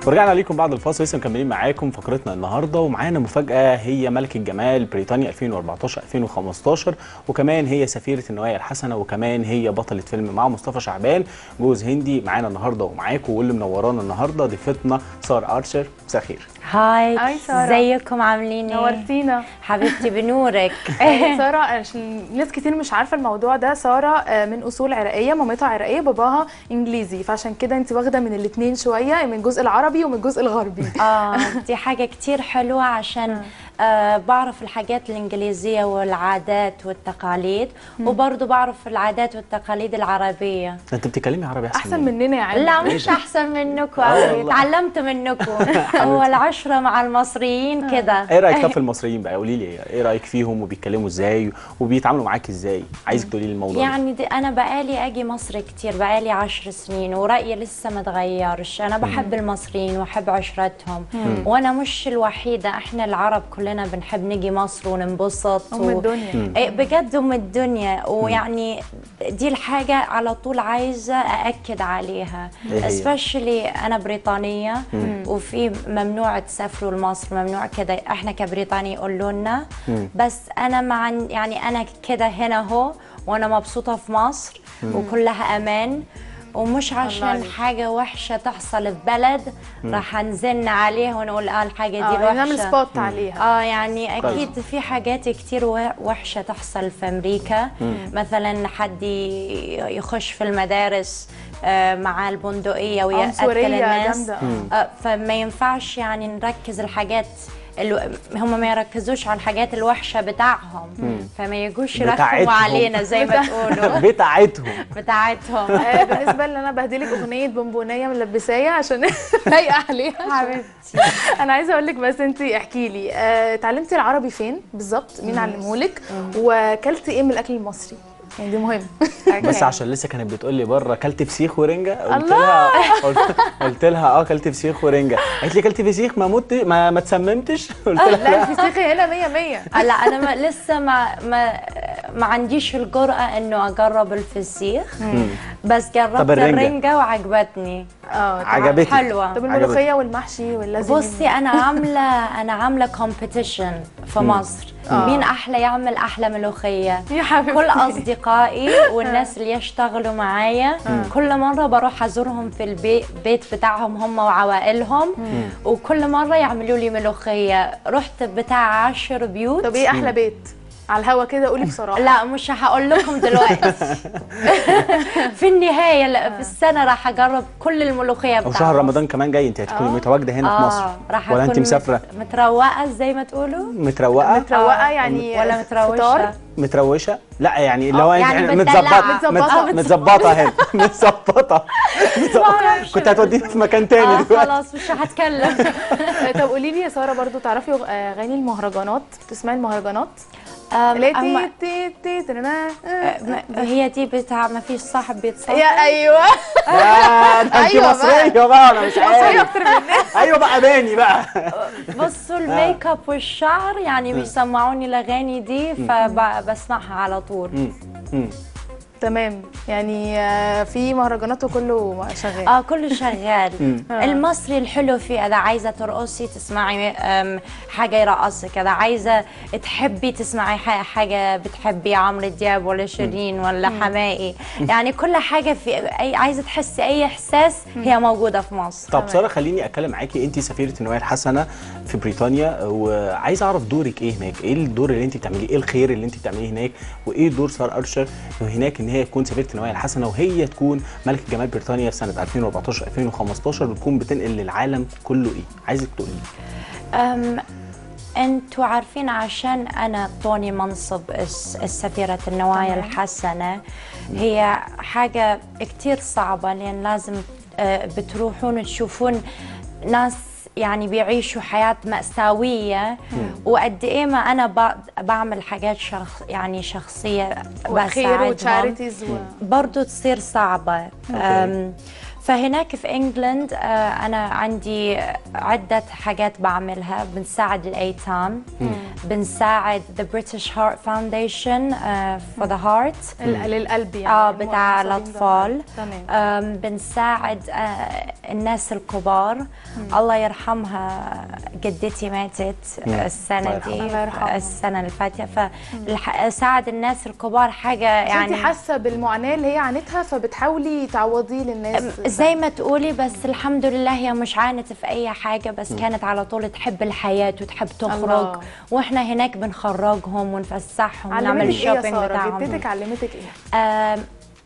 ورجعنا ليكم بعد الفاصل لسه مكملين معاكم فقرتنا النهارده ومعانا مفاجاه هي ملكه جمال بريطانيا 2014 2015 وكمان هي سفيره النوايا الحسنه وكمان هي بطله فيلم مع مصطفى شعبان جوز هندي معانا النهارده ومعاكم واللي منورانا النهارده ضيفتنا ساره ارشر مساء الخير هاي هاي سارة. ازيكم عاملين ايه؟ نورتينا حبيبتي بنورك ساره عشان ناس كتير مش عارفه الموضوع ده ساره آه، من اصول عراقيه مامتها عراقيه باباها انجليزي فعشان كده انت واخده من الاثنين شويه من الجزء العربي ومن الجزء الغربي اه دي حاجة كتير حلوة عشان آه بعرف الحاجات الإنجليزية والعادات والتقاليد وبرضه بعرف العادات والتقاليد العربية انت بتتكلمي عربي احسن, احسن مني. مننا يا عم لا مش أحسن منكم آه أوي والله. اتعلمت منكم هو العشرة مع المصريين كده ايه رايك طب في المصريين بقى قولي لي ايه رايك فيهم وبيتكلموا ازاي وبيتعاملوا معاك ازاي عايزك تقولي لي الموضوع ده. يعني دي انا بقالي اجي مصر كتير بقالي عشر سنين ورايي لسه ما تغيرش انا بحب المصريين واحب عشرتهم وانا مش الوحيده احنا العرب كلنا بنحب نجي مصر وننبسط ام الدنيا إيه بجد ام الدنيا ويعني دي الحاجه على طول عايزه ااكد عليها إيه هي؟ سبيشلي انا بريطانيه وفي ممنوع تسافروا لمصر ممنوع كده احنا كبريطانيا يقولوا لنا بس انا مع يعني انا كده هنا اهو وانا مبسوطه في مصر وكلها امان ومش عشان عليك. حاجه وحشه تحصل في بلد راح نزن عليها ونقول اه الحاجه دي اه نعمل الوحشه سبوت عليها اه يعني اكيد في حاجات كتير و- وحشه تحصل في امريكا مثلا حد ي- يخش في المدارس آه، مع البندقيه ويقتل عنصريه الناس جامده آه، فما ينفعش يعني نركز الحاجات الو... هم ما يركزوش على الحاجات الوحشه بتاعهم فما يجوش يرخموا بتاعتهم. علينا زي ما تقولوا بتاعتهم بتاعتهم آه، بالنسبه لي انا بهدلك اغنيه بونبونيه ملبسايه عشان لايقه عليها حبيبتي انا عايزه اقول لك بس انت احكي لي آه، اتعلمتي العربي فين بالظبط مين علمهولك وكلتي ايه من الاكل المصري يعني دي مهم بس أوكي. عشان لسه كانت بتقول لي بره كلت فسيخ ورنجه قلت الله. لها قلت, قلت لها اه كلت فسيخ ورنجه قالت لي كلت فسيخ ما مت ما ما تسممتش قلت لها لا الفسيخ هنا 100 100 لا انا ما لسه ما ما ما عنديش الجرأة انه اجرب الفسيخ بس جربت طب الرنجة؟ الرنجة وعجبتني اه طبعاً. عجبتك حلوة طب الملوخيه والمحشي واللازم بصي انا عامله انا عامله كومبيتيشن في مصر آه. مين احلى يعمل احلى ملوخيه يا حبيبتي كل اصدقائي والناس اللي يشتغلوا معايا كل مره بروح ازورهم في البيت بتاعهم هم وعوائلهم وكل مره يعملوا لي ملوخيه رحت بتاع عشر بيوت طب ايه احلى بيت على الهوا كده قولي بصراحه لا مش هقول لكم دلوقتي في النهايه لا، في السنه راح اجرب كل الملوخيه بتاعتهم وشهر رمضان كمان جاي انت هتكوني متواجده هنا في مصر راح ولا انت أكون مسافره مت- متروقه زي ما تقولوا متروقه متروقه آه. يعني ولا متروشه فطار متروشه لا يعني اللي هو آه، انت يعني يعني متدلعة. متظبطه متظبطة. مت- متظبطه هنا متظبطه معرفش. كنت هتوديني في مكان تاني اه دلوقتي خلاص مش هتكلم طب قولي لي يا ساره برضو تعرفي أغ- اغاني المهرجانات تسمعي المهرجانات أم- اللي هي أما- تي تي تي ترنا. ما- هي دي بتاع ما فيش صاحب بيتصل يا ايوه يا ده انت أيوة بقى. مصريه بقى انا مش مصريه عارف اكتر مننا ايوه بقى باني بقى بصوا الميك اب والشعر يعني بيسمعوني الاغاني دي فبسمعها على طول مم. مم. تمام يعني آه، في مهرجانات وكله شغال اه كله شغال المصري الحلو فيه اذا عايزه ترقصي تسمعي أم، حاجه يرقصك اذا عايزه تحبي تسمعي ح- حاجه بتحبي عمرو دياب ولا شيرين ولا حماقي يعني كل حاجه في اي عايزه تحسي اي احساس هي موجوده في مصر طب ساره خليني اتكلم معاكي انت سفيره النوايا الحسنه في بريطانيا وعايز اعرف دورك ايه هناك ايه الدور اللي انت بتعمليه ايه الخير اللي انت بتعمليه هناك وايه دور ساره ارشر هناك ان هي تكون سفيره النوايا الحسنه وهي تكون ملكه جمال بريطانيا في سنه 2014 2015 بتكون بتنقل للعالم كله ايه عايزك تقولي لي. أم انتوا عارفين عشان انا طوني منصب الس- السفيرة النوايا تمام. الحسنة هي حاجة كتير صعبة لان لازم آه، بتروحون تشوفون ناس يعني بيعيشوا حياة مأساوية وقد إيه ما أنا ب- بعمل حاجات شخص يعني شخصية وخير بساعدهم وتشاريتيز و... برضو تصير صعبة أوكي. أم، فهناك في انجلند آه، انا عندي عده حاجات بعملها بنساعد الايتام بنساعد ذا بريتش هارت فاونديشن فور ذا هارت ال- للقلب يعني اه بتاع المعصبين الاطفال تمام آم، بنساعد آه، الناس الكبار الله يرحمها جدتي ماتت السنه الله دي يرحمها. الله يرحمها. السنه اللي فاتت فساعد الناس الكبار حاجه يعني يعني انت حاسه بالمعاناه اللي هي عانتها فبتحاولي تعوضيه للناس زي ما تقولي بس الحمد لله هي مش عانت في اي حاجه بس كانت على طول تحب الحياه وتحب تخرج الله. واحنا هناك بنخرجهم ونفسحهم ونعمل علمتك ايه يا الشوبينج ساره بتاعهم جدتك علمتك ايه آم،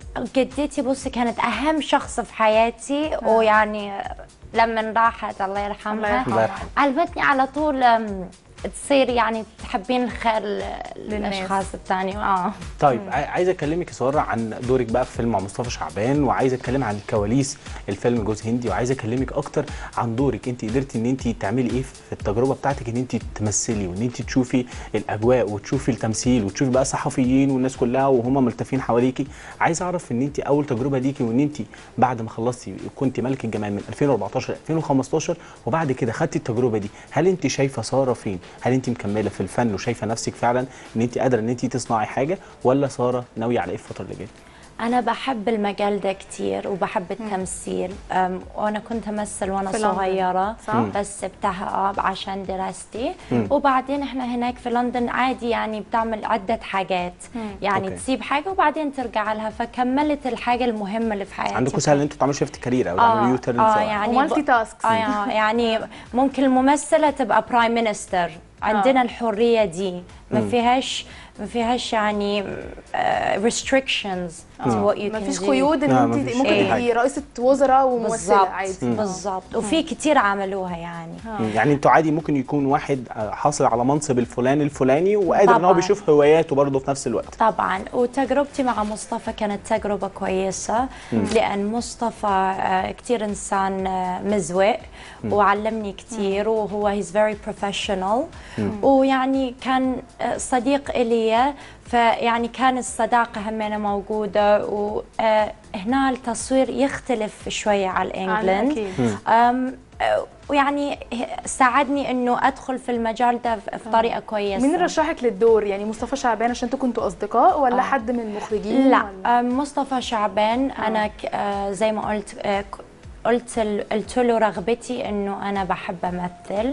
جدتي بصي كانت اهم شخص في حياتي ويعني لما راحت الله يرحمها الله يرحمها. الله يرحمها. علمتني على طول آم، تصير يعني تحبين الخير ل- للناس. للاشخاص الثانيين اه طيب عاي- عايز اكلمك يا ساره عن دورك بقى في فيلم مع مصطفى شعبان وعايز اتكلم عن الكواليس الفيلم جوز هندي وعايز اكلمك اكتر عن دورك انت قدرتي ان انت تعملي ايه في التجربه بتاعتك ان انت تمثلي وان انت تشوفي الاجواء وتشوفي التمثيل وتشوفي بقى صحفيين والناس كلها وهم ملتفين حواليكي عايز اعرف ان انت اول تجربه ليكي وان انت بعد ما خلصتي كنت ملك الجمال من 2014 2015 وبعد كده خدتي التجربه دي هل انت شايفه ساره فين هل انت مكمله في الفن وشايفه نفسك فعلا ان انت قادره ان انت تصنعي حاجه ولا ساره ناويه على ايه الفتره اللي جايه أنا بحب المجال ده كتير وبحب التمثيل أم، وأنا كنت أمثل وأنا في لندن، صغيرة صح؟ بس سبتها آه عشان دراستي وبعدين إحنا هناك في لندن عادي يعني بتعمل عدة حاجات يعني أوكي. تسيب حاجة وبعدين ترجع لها فكملت الحاجة المهمة اللي في حياتي عندكم سهل ان انتوا تعملوا شيفت كارير او تعملوا يو تيرن آه يعني ومالتي تاسكس. آه يعني ممكن الممثلة تبقى برايم مينستر عندنا الحرية دي ما فيهاش ما فيهاش يعني uh, restrictions to what you ما can فيش do. قيود ان لا، انت مفيش ممكن أي تبقي حاجة. رئيسه وزراء وممثله بالظبط عادي بالظبط وفي كتير عملوها يعني يعني انتوا عادي ممكن يكون واحد آه، حاصل على منصب الفلاني الفلاني وقادر ان هو طبعاً. بيشوف هواياته برضه في نفس الوقت طبعا وتجربتي مع مصطفى كانت تجربة كويسة لأن مصطفى آه، كتير إنسان آه، مزوق وعلمني كتير وهو هيز فيري بروفيشنال ويعني كان آه، صديق إلي فيعني كان الصداقة همنا موجودة وهنا التصوير يختلف شوية على عن- الإنجلند أكيد. أم، آه، ويعني ساعدني انه ادخل في المجال ده في في طريقه كويسه مين رشحك للدور يعني مصطفى شعبان عشان انتوا كنتوا اصدقاء ولا حد من المخرجين لا ولا؟ آه، مصطفى شعبان انا ك- آه، زي ما قلت آه، ك- قلت ال- قلت له رغبتي انه انا بحب امثل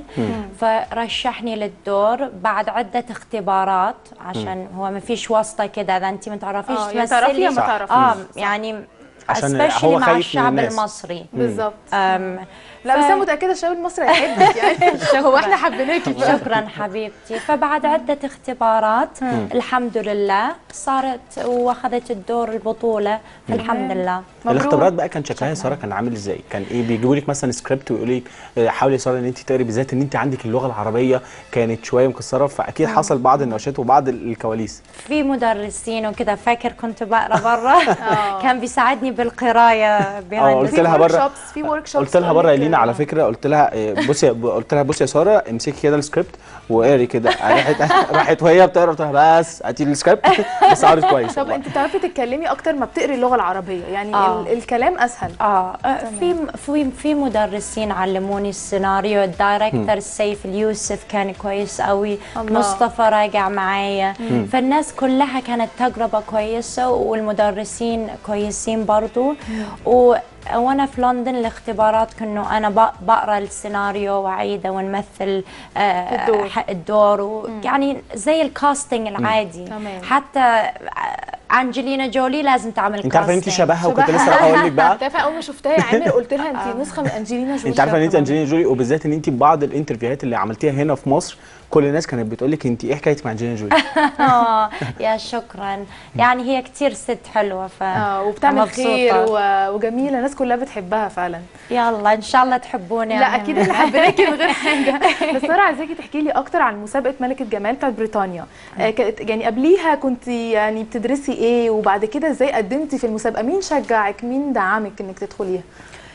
فرشحني للدور بعد عده اختبارات عشان هو ما فيش واسطه كده اذا انت ما تعرفيش آه، يا تعرفي يا ما تمثلي تعرفيش. اه صح. يعني عشان especially هو مع خايف من الشعب الناس. المصري بالظبط أم، لا بس ف- انا متاكده الشباب المصري هيحبك يعني هو احنا حبيناكي بقى. شكرا حبيبتي فبعد عدة اختبارات الحمد لله صارت واخذت الدور البطولة فالحمد لله مبروك. الاختبارات بقى كان شكلها يا ساره كان عامل ازاي؟ كان ايه بيجيبوا لك مثلا سكريبت ويقولوا لك آه، حاولي يا ساره ان انت تقري بالذات ان انت عندك اللغه العربيه كانت شويه مكسره فاكيد حصل بعض النواشات وبعض ال- الكواليس في مدرسين وكده فاكر كنت بقرا برا كان بيساعدني بالقرايه آه، behind قلت the لها في بره workshops- في ورك شوبس قلت لها بره يا لينا على فكره قلت لها آه، بصي قلت لها بصي يا ساره امسكي كده السكريبت واقري كده راحت راحت وهي بتقرا قلت لها بس هاتي السكريبت بس عارف كويس طب والله. انت بتعرفي تتكلمي اكتر ما بتقري اللغه العربيه يعني آه. ال- الكلام اسهل اه آه، في في في مدرسين علموني السيناريو الدايركتور سيف اليوسف كان كويس قوي الله. مصطفى راجع معايا فالناس كلها كانت تجربه كويسه والمدرسين كويسين برضو و وانا في لندن الاختبارات كانه انا ب- بقرا السيناريو واعيده ونمثل آه، الدور. ح- الدور و يعني زي الكاستنج العادي تمام. حتى آه، انجلينا جولي لازم تعمل انت عارفه ان انت casting. شبهها وكنت شبهها. لسه راح اقول لك بقى تعرفي اول ما شفتها يا عامر قلت لها انت نسخه من انجلينا جولي انت عارفه ان انت انجلينا جولي وبالذات ان انت بعض الانترفيوهات اللي عملتيها هنا في مصر كل الناس كانت بتقول لك انت ايه حكايتك مع انجلينا جولي اه يا شكرا يعني هي كتير ست حلوه ف اه وبتعمل مبسوطة. خير و- وجميله الناس كلها بتحبها فعلا يلا ان شاء الله تحبوني لا أنا. اكيد احنا حبيناكي من غير حاجه بس ساره عايزاكي تحكي لي اكتر عن مسابقه ملكه جمال بتاعت بريطانيا آه كانت يعني قبليها كنت يعني بتدرسي ايه وبعد كده ازاي قدمتي في المسابقه مين شجعك مين دعمك انك تدخليها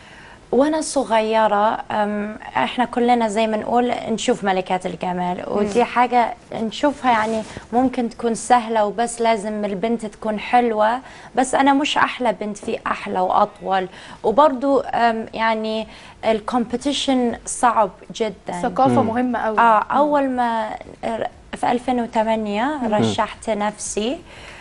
وانا صغيره أم، احنا كلنا زي ما نقول نشوف ملكات الجمال ودي حاجه نشوفها يعني ممكن تكون سهله وبس لازم البنت تكون حلوه بس انا مش احلى بنت في احلى واطول وبرضو أم، يعني الكومبيتيشن صعب جدا ثقافه مهمه قوي اه اول ما ر- في 2008 رشحت نفسي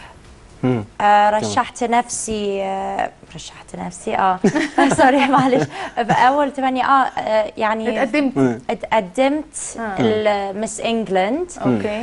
مم. آه رشحت نفسي آه رشحت نفسي اه سوري معلش في اول ثمانية اه آه، يعني اتقدمت اتقدمت آه. مس انجلاند اوكي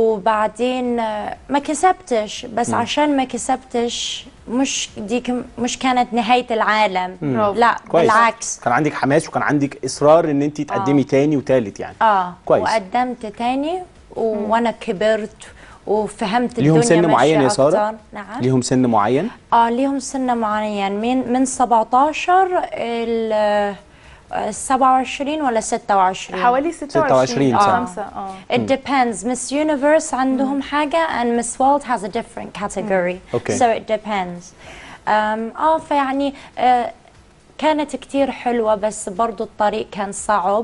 وبعدين آه، ما كسبتش بس عشان ما كسبتش مش دي كم- مش كانت نهاية العالم برافو. لا كويس بالعكس كان عندك حماس وكان عندك اصرار ان انت تقدمي تاني وتالت يعني اه كويس. وقدمت تاني و- وانا كبرت وفهمت ليهم الدنيا سن معين يا ماشية ساره أكتر. نعم ليهم سن معين اه ليهم سن معين من من 17 ال آه، 27 ولا 26 حوالي 26 26 أو سنة. خمسة اه It depends. Miss Universe عندهم حاجة and Miss World has a different category. Okay. So it depends. Um, اه فيعني آه كانت كتير حلوة بس برضو الطريق كان صعب.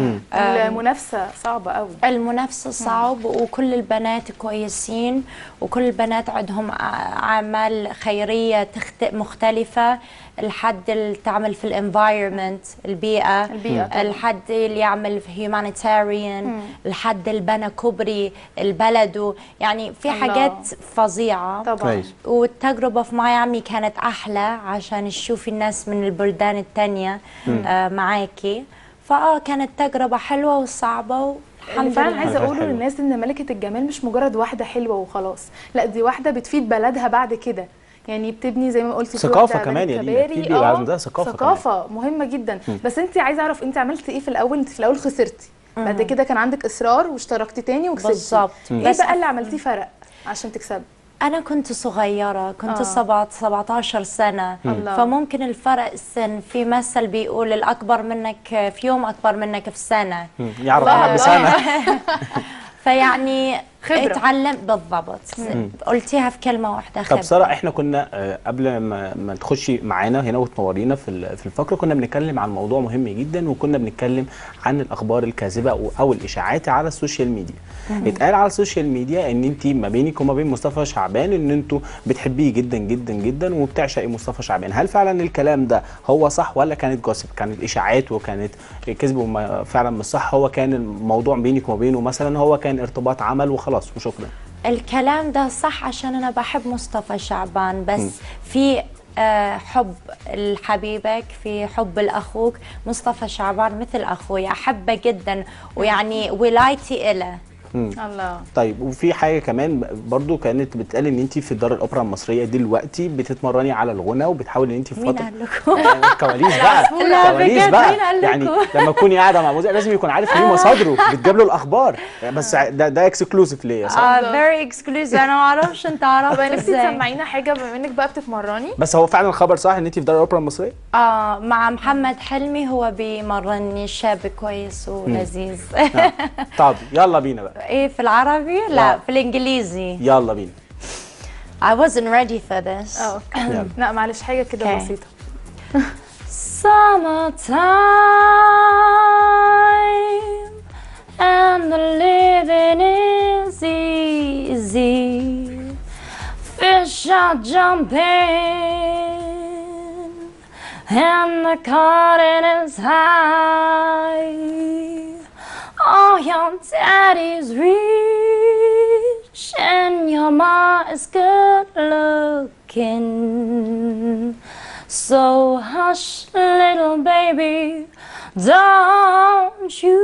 المنافسه صعبه قوي المنافسة صعب وكل البنات كويسين وكل البنات عندهم ع- أعمال خيرية تخت... مختلفة الحد اللي تعمل في الانفايرمنت البيئة البيئة طبعاً. الحد اللي يعمل في humanitarian الحد اللي بنى كوبري البلد يعني في الله. حاجات فظيعة طبعا كويس والتجربة في ميامي كانت أحلى عشان تشوفي الناس من البلدان التانية آه معاكي فآه كانت تجربة حلوة وصعبة اللي والحمد فعلا لله عايزه اقوله حلوة. للناس ان ملكه الجمال مش مجرد واحده حلوه وخلاص لا دي واحده بتفيد بلدها بعد كده يعني بتبني زي ما قلتي في ثقافة واحدة كمان بنت يا لينا، كباري. في آه، عندها ثقافة ثقافه مهمه جدا بس انت عايزه اعرف انت عملتي ايه في الاول انت في الاول خسرتي بعد كده كان عندك اصرار واشتركتي تاني وكسبتي بالظبط. ايه بس بقى اللي عملتيه فرق عشان تكسبي أنا كنت صغيرة كنت آه. سبعة 17 سنة الله. فممكن الفرق السن في مثل بيقول الأكبر منك في يوم أكبر منك في سنة مم. يعرف الله عنها بسنه فيعني خبرة. اتعلمت بالضبط قلتيها في كلمة واحدة خبرة طب ساره احنا كنا آه، قبل ما ما تخشي معانا هنا وتنورينا في ال- في الفقره كنا بنتكلم عن موضوع مهم جدا وكنا بنتكلم عن الاخبار الكاذبه او- او الاشاعات على السوشيال ميديا اتقال على السوشيال ميديا ان انت ما بينك وما بين مصطفى شعبان ان انتوا بتحبيه جدا جدا جدا وبتعشقي مصطفى شعبان هل فعلا الكلام ده هو صح ولا كانت جوسب كانت اشاعات وكانت كذب وما فعلا مش صح هو كان الموضوع بينك وما بينه مثلا هو كان ارتباط عمل وخلاص وشكرا الكلام ده صح عشان أنا بحب مصطفى شعبان بس في آه، حب لحبيبك في حب لأخوك مصطفى شعبان مثل أخوي أحبه جدا ويعني ولايتي إله الله طيب وفي حاجه كمان برضو كانت بتقال ان انت في دار الاوبرا المصريه دلوقتي بتتمرني على الغنى وبتحاولي ان انت في مين فتره قال لكم؟ آه، كواليس بقى لا، كواليس بجد، بقى مين قال يعني لكم؟ لما تكوني قاعده مع مذيع لازم يكون عارف مين مصادره بتجيب له الاخبار بس ده ده اكسكلوسيف ليا صح اه فيري اكسكلوزيف انا ما اعرفش انت عرفت طب نفسي ازاي تسمعينا حاجه بما انك بقى بتتمرني بس هو فعلا الخبر صح ان انت في دار الاوبرا المصريه اه مع محمد حلمي هو بيمرني شاب كويس ولذيذ آه. طب يلا بينا بقى ايه في العربي لا آه. في الانجليزي يلا بينا I wasn't ready for this اه يلا. اوكي لا معلش حاجه كده Okay. بسيطه Summertime and the living is easy. Fish are jumping and the cotton is high. Oh, your daddy's rich and your ma is good looking. So hush, little baby, don't you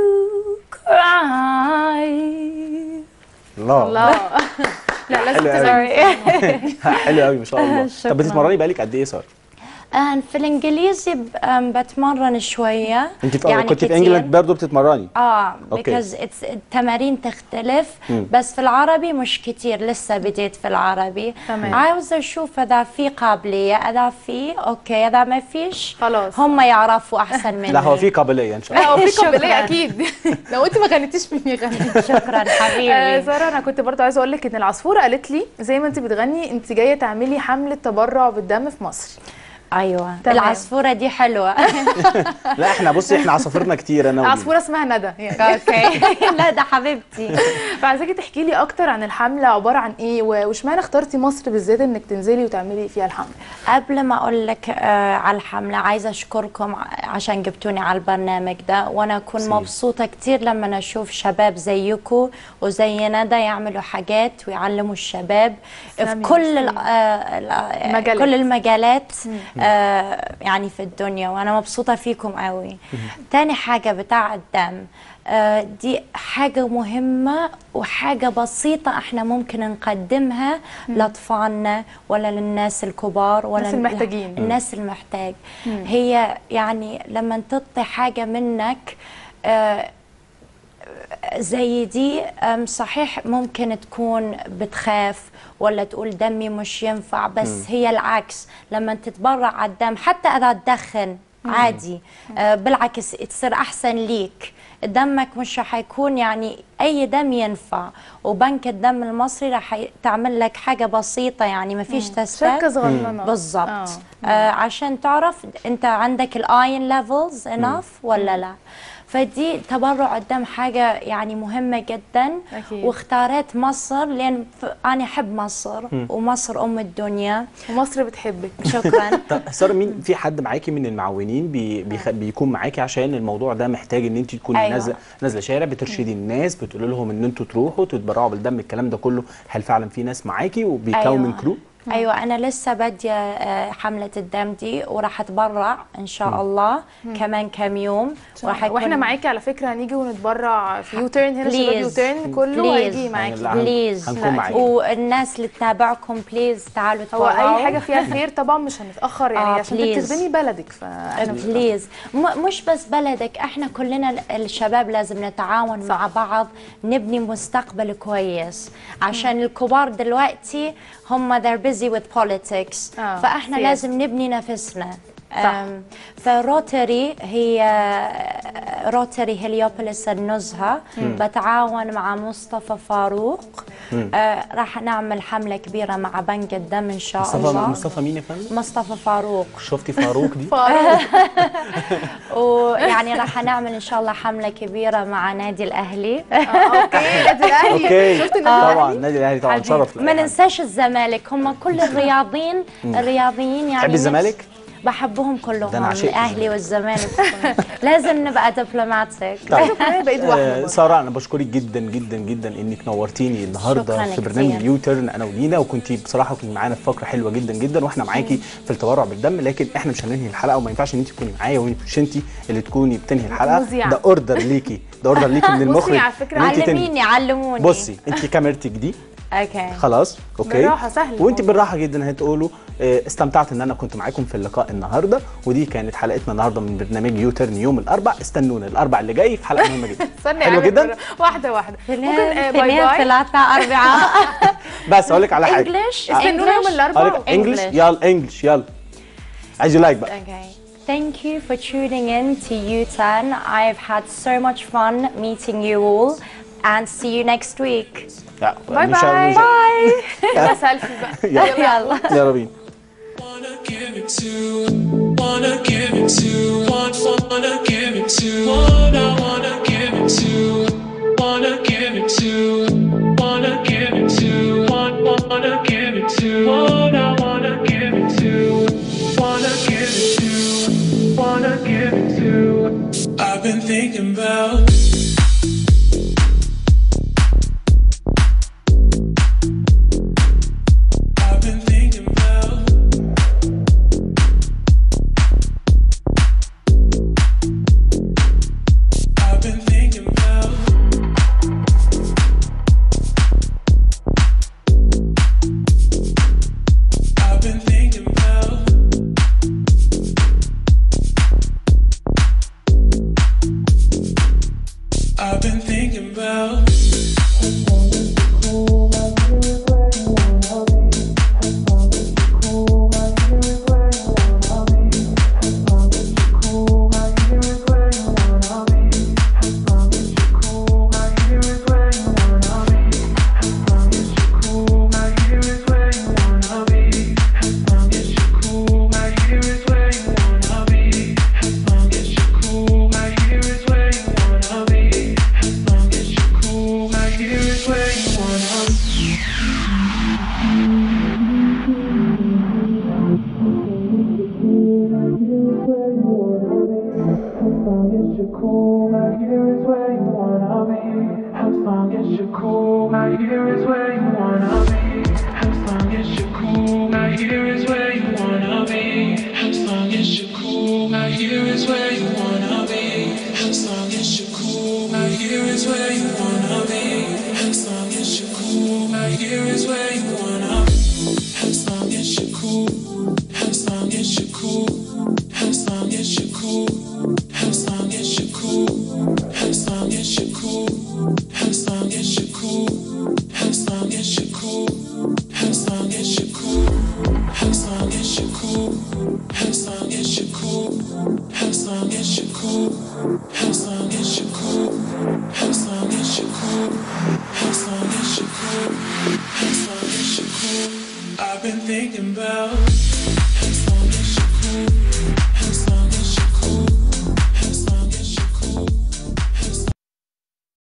cry. الله الله لا لازم حلو تسمعي Sorry. حلو قوي ما شاء الله شكراً. طب بتتمرني بقالك قد ايه ساره أنا في الإنجليزي ب- أم بتمرن شوية انت في يعني كنت في كتير. انجلاند برضه بتتمرني اه أوكي. because it's التمارين تختلف بس في العربي مش كتير لسه بديت في العربي تمام. عاوزة أشوف إذا في قابلية إذا في أوكي إذا ما فيش خلاص. هم يعرفوا أحسن مني لا هو في قابليه ان شاء الله لا هو في شكراً. قابليه اكيد لو انت ما غنيتيش مين يغني شكرا آه، حبيبي ساره انا كنت برضو عايزه اقول لك ان العصفوره قالت لي زي ما انت بتغني انت جايه تعملي حمله تبرع بالدم في مصر ايوه تمام. العصفوره دي حلوه لا احنا بصي احنا عصافرنا كتير انا ولينا. عصفوره اسمها ندى يعني اوكي لا ده حبيبتي فعايزاكي تحكي لي اكتر عن الحمله عباره عن ايه و- واشمعنى اخترتي مصر بالذات انك تنزلي وتعملي فيها الحمله قبل ما اقول لك آه على الحمله عايزه اشكركم ع- عشان جبتوني على البرنامج ده وانا اكون ميرسي. مبسوطه كتير لما اشوف شباب زيكم وزي ندى يعملوا حاجات ويعلموا الشباب في تسلمي، كل ال- تسلمي. آه ال- آه، المجالات. كل المجالات آه يعني في الدنيا وانا مبسوطه فيكم قوي تاني حاجه بتاع الدم آه، دي حاجة مهمة وحاجة بسيطة احنا ممكن نقدمها لأطفالنا ولا للناس الكبار ولا الناس المحتاجين. الناس المحتاج هي يعني لما تعطي حاجة منك آه، زي دي أم، صحيح ممكن تكون بتخاف ولا تقول دمي مش ينفع بس هي العكس لما تتبرع على الدم حتى اذا تدخن عادي آه، بالعكس تصير احسن ليك دمك مش حيكون يعني اي دم ينفع وبنك الدم المصري رح ي- تعمل لك حاجه بسيطه يعني ما فيش شركه تستات صغننه بالضبط آه. آه عشان تعرف انت عندك الاين ليفلز انف ولا لا فدي تبرع الدم حاجه يعني مهمه جدا أكيد. واختاريت مصر لان ف- انا احب مصر ومصر ام الدنيا ومصر بتحبك شكرا طب ساره مين في حد معاكي من المعاونين بي بيخ... بيكون معاكي عشان الموضوع ده محتاج ان انت تكوني أيوة. نازله نازله شارع بترشدي الناس بتقولي لهم ان انتوا تروحوا تتبرعوا بالدم الكلام ده كله هل فعلا في ناس معاكي وبيكون أيوة. من كرو ايوه انا لسه باديه آه، حمله الدم دي وراح اتبرع ان شاء الله كمان كام يوم وراح يكون واحنا معاكي على فكره هنيجي ونتبرع في يو تيرن هنا شباب Please. يو تيرن كله Please. هيجي معاكي لا، هن- بليز هنكون معاكي. والناس اللي تتابعكم بليز تعالوا هو تبرعوا اي حاجه فيها خير طبعا مش هنتاخر يعني آه، عشان please. تخدمي بلدك فاحنا مش بليز م- مش بس بلدك احنا كلنا ال- الشباب لازم نتعاون مع بعض نبني مستقبل كويس عشان الكبار دلوقتي هم they're busy with politics آه، فاحنا سياسة. لازم نبني نفسنا صح. أم، فروتري هي روتري هليوبوليس النزهة بتعاون مع مصطفى فاروق آه راح نعمل حملة كبيرة مع بنك الدم إن شاء مصطفى الله مصطفى مين يا فندم مصطفى فاروق شفتي فاروق دي ويعني راح نعمل ان شاء الله حمله كبيره مع نادي الاهلي اوكي نادي الاهلي اوكي شفت النادي طبعا الاهلي النادي الاهلي طبعا حبيبي. شرف ما ننساش الزمالك هم كل الرياضيين الرياضيين يعني تحبي نفس- الزمالك؟ بحبهم كلهم ده أنا عشقت الاهلي والزمالك لازم نبقى دبلوماتيك طيب أنا بقيت واحده آه، برضه. ساره انا بشكرك جدا جدا جدا انك نورتيني النهارده شكراً في برنامج كتير. يو تيرن انا ولينا وكنتي بصراحه كنت معانا في فقره حلوه جدا جدا واحنا معاكي في التبرع بالدم لكن احنا مش هننهي الحلقه وما ينفعش ان انت تكوني معايا ومش انت اللي تكوني بتنهي الحلقه مذيعة. ده اوردر ليكي ده اوردر ليكي من المخرج على فكرة إن أنت تنهي. علميني علموني بصي انت كاميرتك دي اوكي خلاص اوكي بالراحة، سهل وانت الموضوع. بالراحه جدا هتقولوا آه، استمتعت ان انا كنت معاكم في اللقاء النهارده ودي كانت حلقتنا النهارده من برنامج يو تيرن يوم الاربع استنونا الاربع اللي جاي في حلقه مهمه جدا استني حلوه أعمل جدا مرة. واحده واحده ممكن آه، اثنين باي اثنين باي ثلاثة أربعة بس اقول لك على حاجه انجلش استنونا يوم اقول الاربعاء لك انجلش English. يلا انجلش يلا عايز لايك بقى Okay. Thank you for tuning in to U10. I've had so much fun meeting you all and see you next week. لا، باي مش- باي مش- يلا سيلفي بقى يلا يلا يلا بينا Wanna give it to, wanna give it to, want, wanna give it to, wanna, wanna give it to, wanna give it to, wanna give it to, want, wanna give it to, wanna, wanna give it to, wanna give it to, wanna give it to. I've been thinking about. I've been thinking about. I've been thinking about I've been thinking about here is where you wanna. As long as you're cool, as long as you're cool, as long as you're cool, as long as you're cool, as long as you're cool, as long as you're cool, as long as you're cool, as long as you're cool, as long as you're cool, as long as you're cool, as long as you're cool, as long as you're cool, as long as you're cool, as long as you're cool, as long as you're cool. I've been thinking about as long as you're cool,